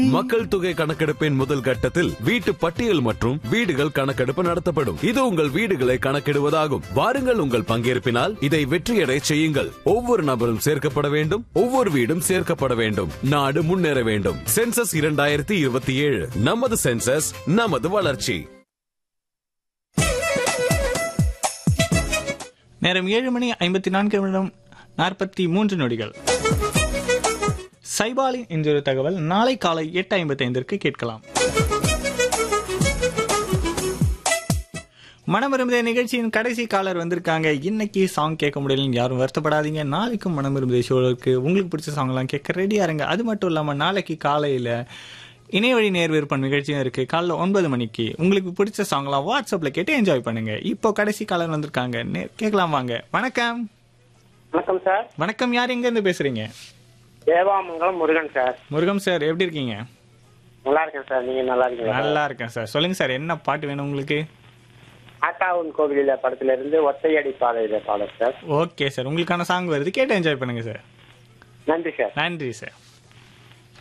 மக்கள் தொகை கணக்கெடுப்பின் முதல் கட்டத்தில் வீட்டு பட்டியல் மற்றும் வீடுகள் கணக்கெடுப்பு நடத்தப்படும் இது உங்கள் வீடுகளை கணக்கிடுவதாகும் வாருங்கள் உங்கள் பங்கேற்பினால் இதை வெற்றியடை செய்யுங்கள் ஒவ்வொரு நபரும் சேர்க்கப்பட வேண்டும் ஒவ்வொரு வீடும் சேர்க்கப்பட வேண்டும் நாடு முன்னேற வேண்டும் சென்சஸ் இரண்டாயிரத்தி இருபத்தி ஏழு நமது சென்சஸ் நமது வளர்ச்சி நேரம் ஏழு மணி ஐம்பத்தி நான்கு நிமிடம் நாற்பத்தி மூன்று நொடிகள் சைபாலின் என்றொரு தகவல் நாளை காலை எட்டு ஐம்பத்தி ஐந்திற்கு கேட்கலாம் மனமிரும்புதே நிகழ்ச்சியின் கடைசி காலர் வந்திருக்காங்க இன்னைக்கு சாங் கேட்க முடியலன்னு யாரும் வருத்தப்படாதீங்க நாளைக்கும் மனமிரும்புதே ஷோ இருக்கு உங்களுக்கு பிடிச்ச சாங்லாம் கேட்க ரெடியா இருங்க அது மட்டும் இல்லாம நாளைக்கு காலையில இணையவழி நேர் விருப்பம் நிகழ்ச்சியும் இருக்கு காலைல ஒன்பது மணிக்கு உங்களுக்கு பிடிச்ச சாங்லாம் வாட்ஸ்அப்ல கேட்டு என்ஜாய் பண்ணுங்க இப்போ கடைசி காலர் வந்திருக்காங்க நே- கேட்கலாம் வாங்க வணக்கம் வணக்கம் சார் வணக்கம் யார் எங்க இருந்து பேசுறீங்க தேவாமங்கலம் முருகன் சார் முருகம் சார் எப்படி இருக்கீங்க நல்லா இருக்கேன் சார் நீங்க நல்லா இருக்கீங்களா நல்லா இருக்கேன் சார் சொல்லுங்க சார் என்ன பாட்டு வேணும் உங்களுக்கு ஆட்டாவன் கோவிலில படத்துல இருந்து ஒத்தையடி பாதையில பாடல் சார் ஓகே சார் உங்களுக்கான சாங் வருது கேட்டு என்ஜாய் பண்ணுங்க சார் நன்றி சார் நன்றி சார்